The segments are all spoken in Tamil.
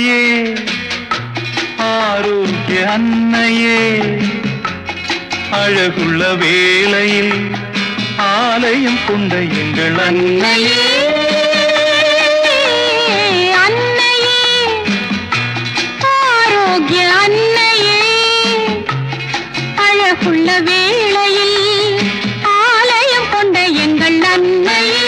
அன்னையே ஆரோக்கிய அன்னையே அழகுள்ள வேளையில் ஆலயம் கொண்ட எங்கள் அன்னையே அன்னையே ஆரோக்கிய அன்னையே அழகுள்ள வேளையில் ஆலயம் கொண்ட எங்கள் அன்னையே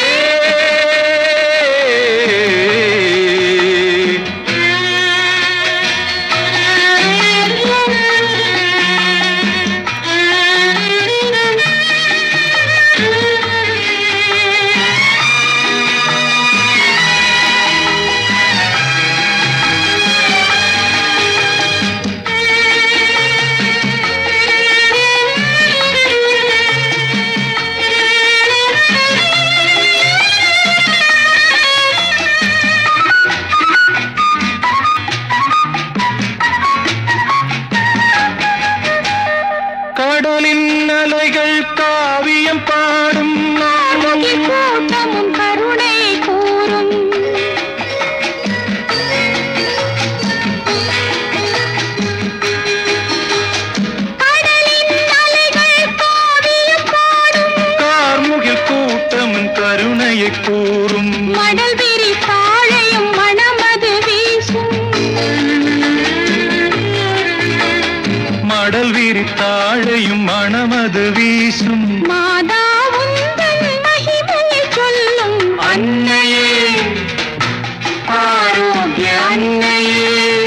கடலின் அலைகள் காவியம் பாடும் கார்முகில் கூட்டமும் கருணை கூறும் கடலின் அலைகள் காவியம் பாடும் கார்முகில் கூட்டமும் கருணையை கூறும் மடல் விரி தாழையும் மணமது வீசும் மடல் விரித்தாழையும் மணமது வீசும் மாதா உந்தன் மகிமையை சொல்லும் அன்னையே ஆரோக்கிய அன்னையே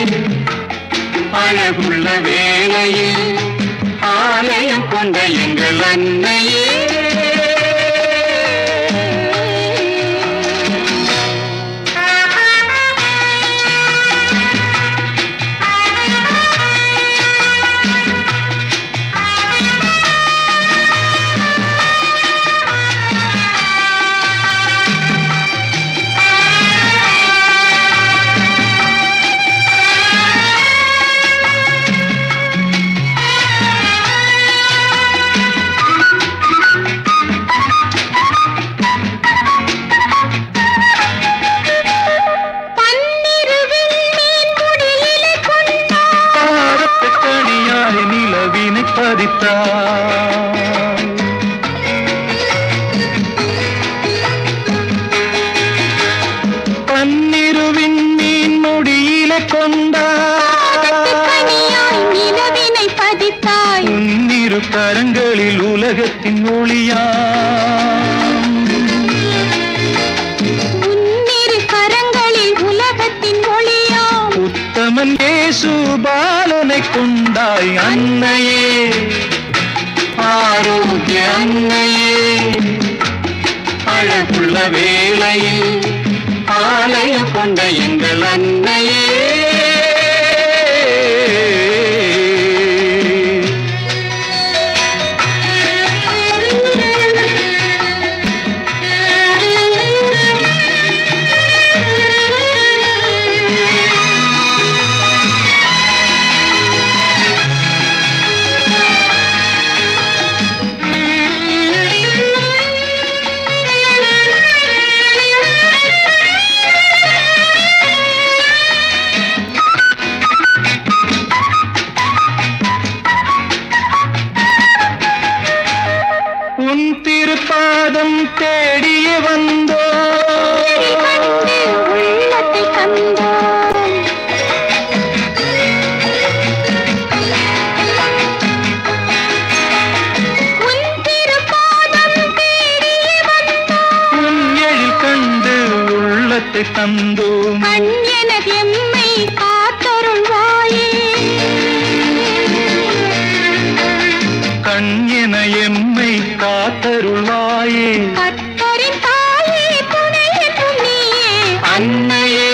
அழகுள்ள வேளையில் ஆலயம் கொண்ட எங்கள் அன்னையே பன்னிரு விண்மீன் முடியிலே கொண்டார் பாரத்த கனியாய் நிலவினை பதித்தார் பன்னிருவின் மீன் முடியில கொண்டார் கனியாய் நிலவினை பதித்தாய் உன்னிரு கரங்களில் உலகத்தின் ஒளியா உன்னிரு கரங்களில் உலகத்தின் ஒளியாம் உத்தமன் இயேசு பாலனை கொண்டாய் அன்னையே ஆரோக்கிய அன்னையே அழகுள்ள வேளையில் ஆலயம் கொண்ட எங்கள் அன்னையே உன் திருப்பாதம் தேடிய வந்தோ கண்டு உள்ளத்தை கண்டோம் உன் திருப்பாதம் தேடியே வந்தோம் உன் எழில் கண்டு உள்ளத்தை தந்தோம் கண் எனது எம்மை காத்தருள்வாயே கண் என எம்மை காத்தருள்வாயே கர்த்தரின் தாயே துணை என்றும் நீயே அன்னையே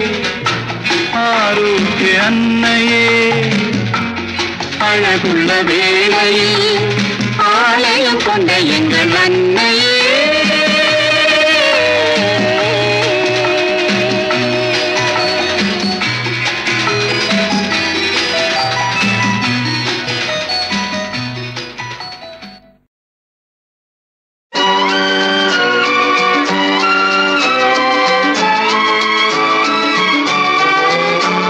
ஆரோக்கிய அன்னையே அழகுள்ள வேளையில் ஆலயம் கொண்ட எங்கள் அன்னையே ஆ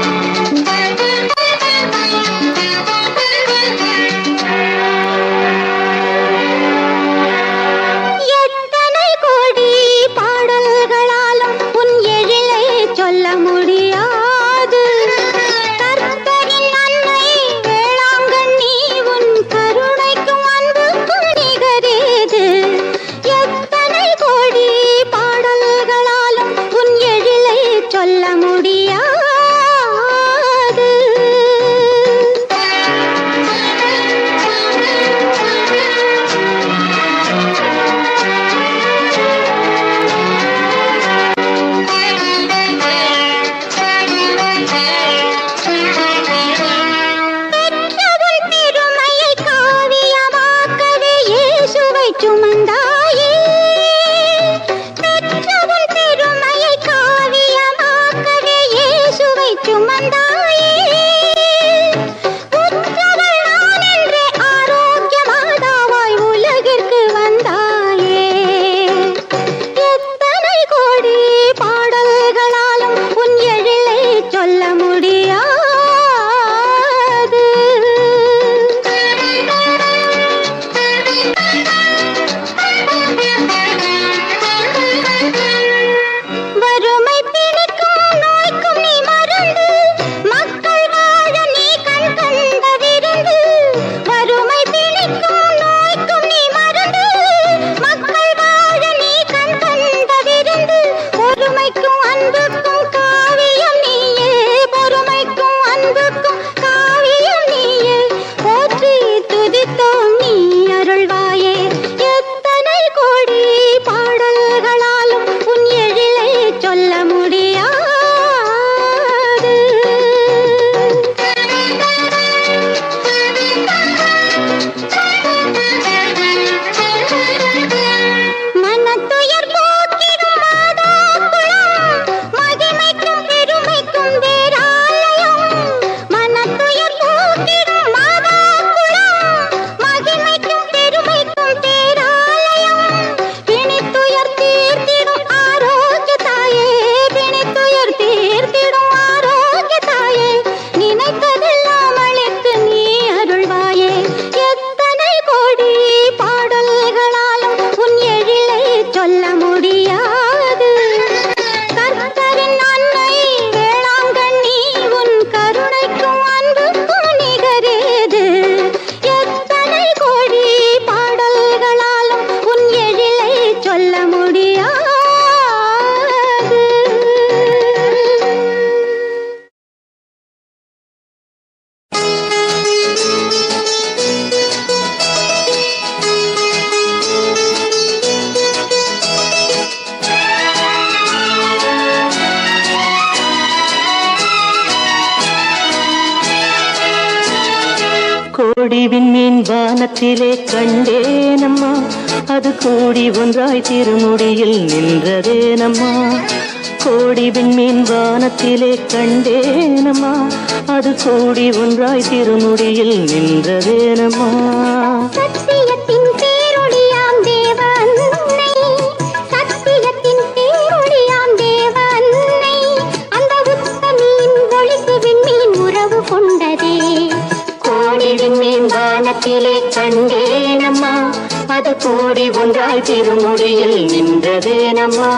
கோடி விண்மீன் வானத்திலே கண்டேனம்மா அது கூடி ஒன்றாய் திருமுடியில் நின்றதேனம்மா கோடி விண்மீன் வானத்திலே கண்டேனம்மா அது கூடி ஒன்றாய் திருமுடியில் நின்றதேனம்மா சத்தியத்தின் பேரொளியாம் தேவ அன்னை சத்தியத்தின் பேரொளியாம் தேவ அன்னை அந்த உத்தமியின் ஒளிக்கு விண்மீன் உறவு கொண்டதே கோடி விண்மீன் வானத்திலே கண்டேனம்மா அது கூடி ஒன்றாய் திருமுடியில் நின்றதேனம்மா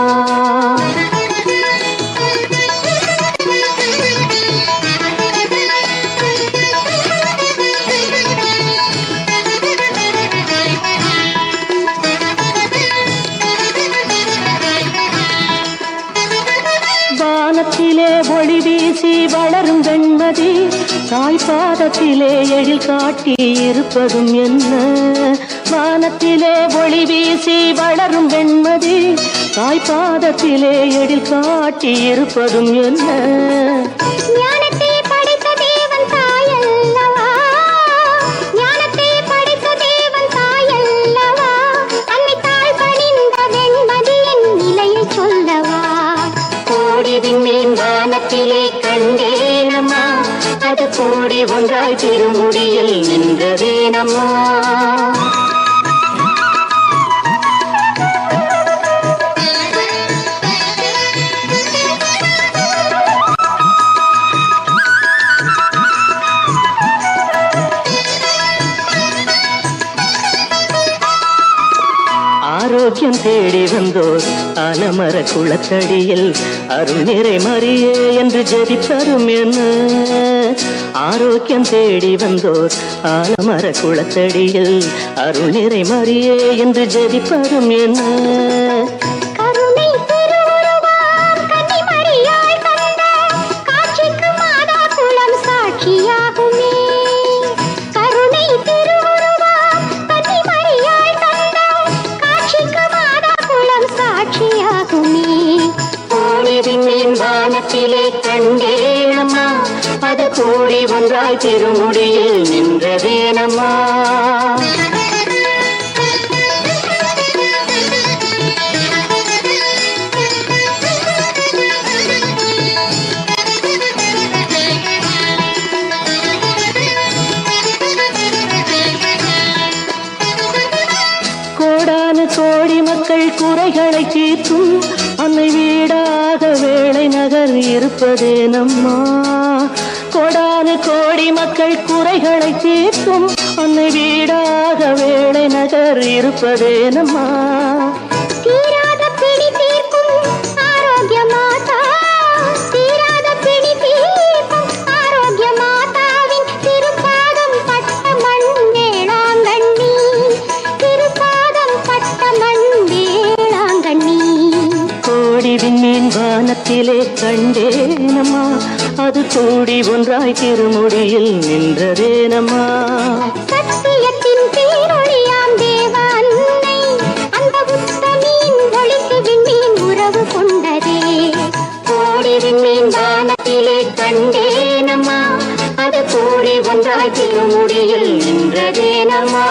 வானத்திலே ஒளி வீசி வளரும் வெண்மதி தாய் பாதத்திலே எழில் காட்டி இருப்பதும் என்ன வானத்திலே ஒளி வீசி வளரும் வெண்மதி தாய் பாதத்திலே எழில் காட்டி இருப்பதும் என்ன ஞானத்தை படைத்த தேவன் தாயல்லவா ஞானத்தை படைத்த தேவன் தாயல்லவா தன்னை தாழ் பணிந்த வெண்மதியின் நிலையை சொல்லவா கோடி விண்மீன் வானத்திலே கண்டேனம்மா அது கூடி ஒன்றாய் திருமுடியில் நின்றதேனம்மா ஆரோக்கியம் தேடி வந்தோர் அலமர குளத்தடியில் அருள் நிறை மறியே என்று ஜெபிப்பதும் என்ன ஆரோக்கியம் தேடி வந்தோர் ஆலமர குளத்தடியில் அருள் நிறை மறியே என்று ஜெபிப்பதும் என்ன கருணை திருவுருவாம் கன்னிமரியாய் தந்த காட்சிக்கு மாதா குலம் சாட்சியாகுமே கருணை திருவுருவாம் கன்னிமரியாய் தந்த காட்சிக்கு மாதா குலம் சாட்சியாகுமே கோடி விண்மீன் வானத்திலே கண்டேனம்மா அது கூடி ஒன்றாய் திருமுடியில் நின்றதேனம்மா கோடானு கோடி மக்கள் குறைகளை தீர்க்கும் அன்னை வீடாக வேளை நகர் இருப்பதே நம்மா கோடானு கோடி மக்கள் குறைகளை தீர்க்கும் அன்னை வீடாக வேளை நகர் இருப்பதே நம்மா தீராத பிடி தீர்க்கும் ஆரோக்கிய மாதா தீராத பிடி தீர்க்கும் ஆரோக்கிய மாதாவின் திருப்பாதம் பட்ட மண் வேளாங்கண்ணி திருப்பாதம் பட்ட மண் வேளாங்கண்ணி கோடி விண்மீன் வானத்திலே கண்டேனம்மா அது கூடி ஒன்றாய் திருமுடியில் நின்றதேனம்மா சத்தியத்தின் பேரொளியாம் தேவ அன்னை அந்த உத்தமியின் ஒளிக்கு விண்மீன் உறவு கொண்டதே கோடி விண்மீன் வானத்திலே கண்டேனம்மா அது கூடி ஒன்றாய் திருமுடியில் நின்றதேனம்மா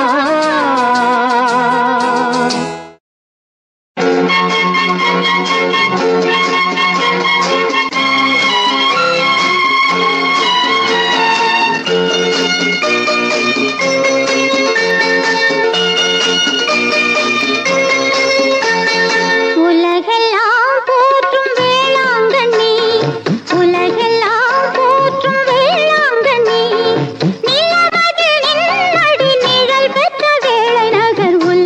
உலகெல்லாம் போற்றும் வேளாங்கண்ணி உலகெல்லாம் போற்றும் வேளாங்கண்ணி நிலமதிலின் அடி நிழல் பெற்ற வேளை நகர்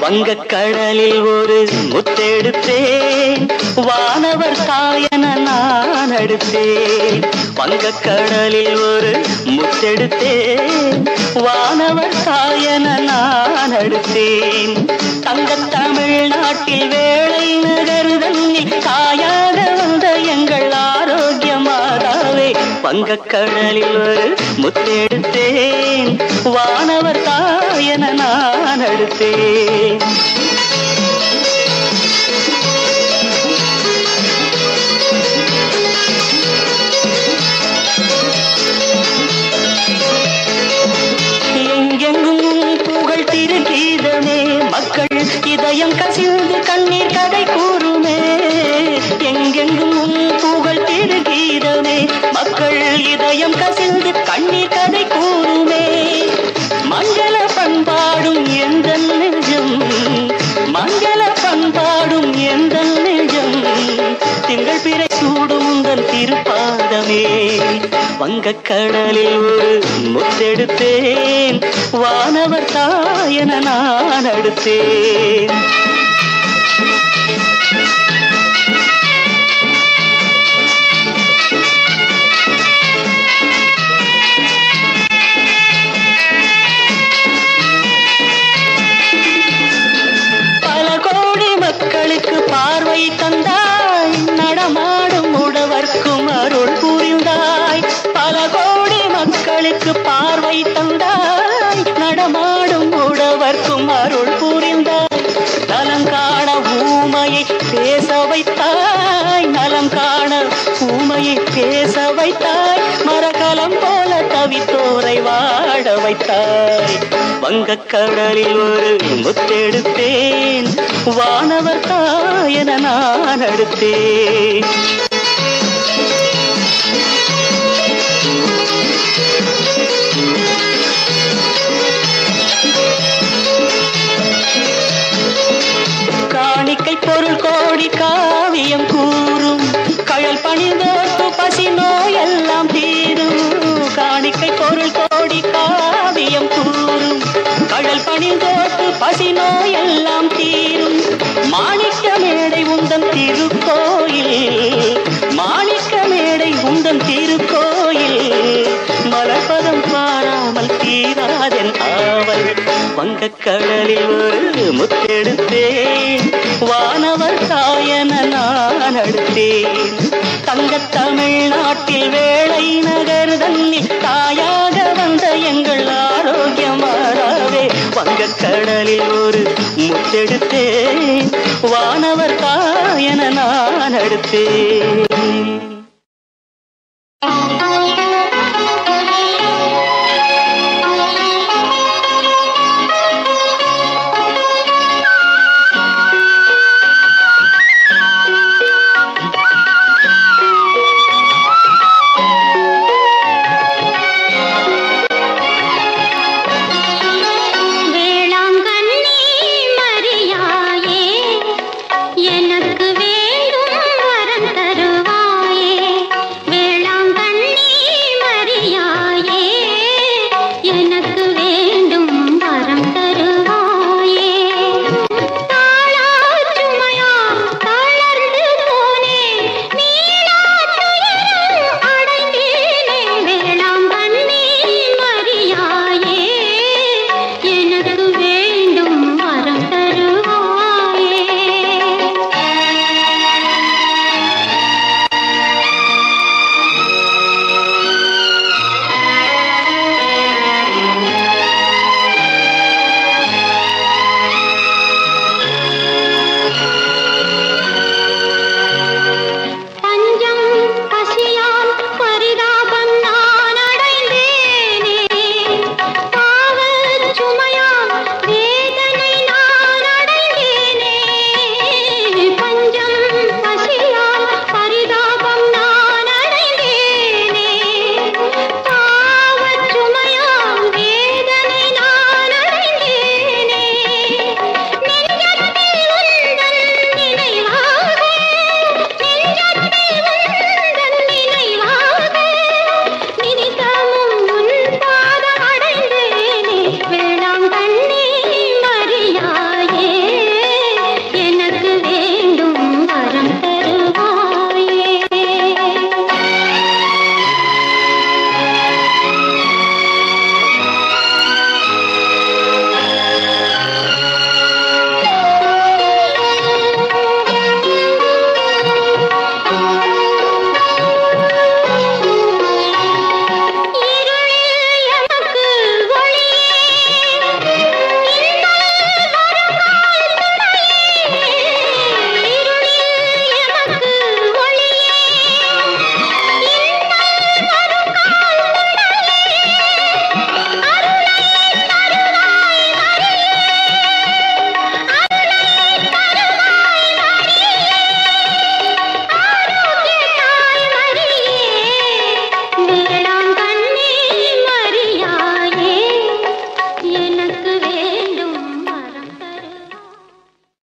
வங்கக்கடலில் ஒரு முத்தெடுத்தேன் வானவர் தாயன நான் அடுத்தேன் வங்கக்கடலில் ஒரு முத்தெடுத்தேன் வானவர் தாயன நான் அடுத்தேன் தங்க தமிழ்நாட்டில் வேளை நகருதன்னில் தாயாக வந்த எங்கள் ஆரோக்கிய மாதாவே வங்கக்கடலில் ஒரு முத்தெடுத்தேன் வானவர் தாயன நான் அடுத்தேன் எங்கெங்கும் புகழ் திருகீதமே மக்கள் இதயம் கசிந்து கண்ணீர் கதை கூறுமே எங்கெங்கும் புகழ் திருகீதமே மக்கள் இதயம் கசிந்து கண்ணீர் கதை கூறுமே மங்கள பண்பாடும் எந்த நெஞ்சம் மங்கள பண்பாடும் எந்த நெஞ்சம் திங்கள் பிறை சூடும் உந்தன் திருப்பாதமே வங்கக்கடலில் ஒரு முத்தெடுத்தேன் வானவர் தாயன நான் அடுத்தேன் பல கோடி மக்களுக்கு பார்வை தந்தாய் நடமாடும் உழவர்க்கும் அருள் புரிந்தாய் பல கோடி மக்களுக்கு பார்வை தந்தாய் நடமாடும் உழவர்க்கும் அருள் புரிந்தாய் நலம் காண ஊமையை பேச வைத்தாய் நலம் காண ஊமையை பேச வைத்தாய் மரகலம் போல தவித்தோரை வாழ வைத்தாய் வங்கக்கடலில் ஒரு முத்தெடுத்தேன் வானவர் தாயன நான் அடுத்தேன் காணிக்கை பொருள் கோடி காவியம் கூறும் கழல் பணிந்தோர்க்கு பசி நோயெல்லாம் தீரும் காணிக்கை பொருள் கோடி காவியம் கூறும் கழல் பணிந்தோர்க்கு பசி நோயெல்லாம் தீரும் மாணிக்க மேடை உந்தன் திருக்கோயில் மாணிக்க மேடை உந்தன் திருக்கோயில் மலர்பதம் பாராமல் தீராதென் ஆவல் வங்கக்கடலில் ஒரு முத்தெடுத்தேன் வானவர் தாயன நான் அடுத்தேன் தங்கத் தமிழ்நாட்டில் வேளை நகர் தன்னில் தாயாக வந்த எங்கள் ஆரோக்கியமாறாவே வங்கக்கடலில் ஒரு முத்தெடுத்தேன் வானவர் தாயன நான் அடுத்தேன் வேளாங்கண்ணி மரியாயே எனக்கு வேண்டும் வரம் தருவாயே வேளாங்கண்ணி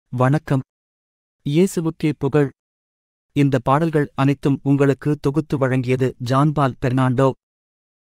வணக்கம் இயேசுவுக்கே புகழ் இந்த பாடல்கள் அனைத்தும் உங்களுக்கு தொகுத்து வழங்கியது ஜான்பால் பெர்னாண்டோ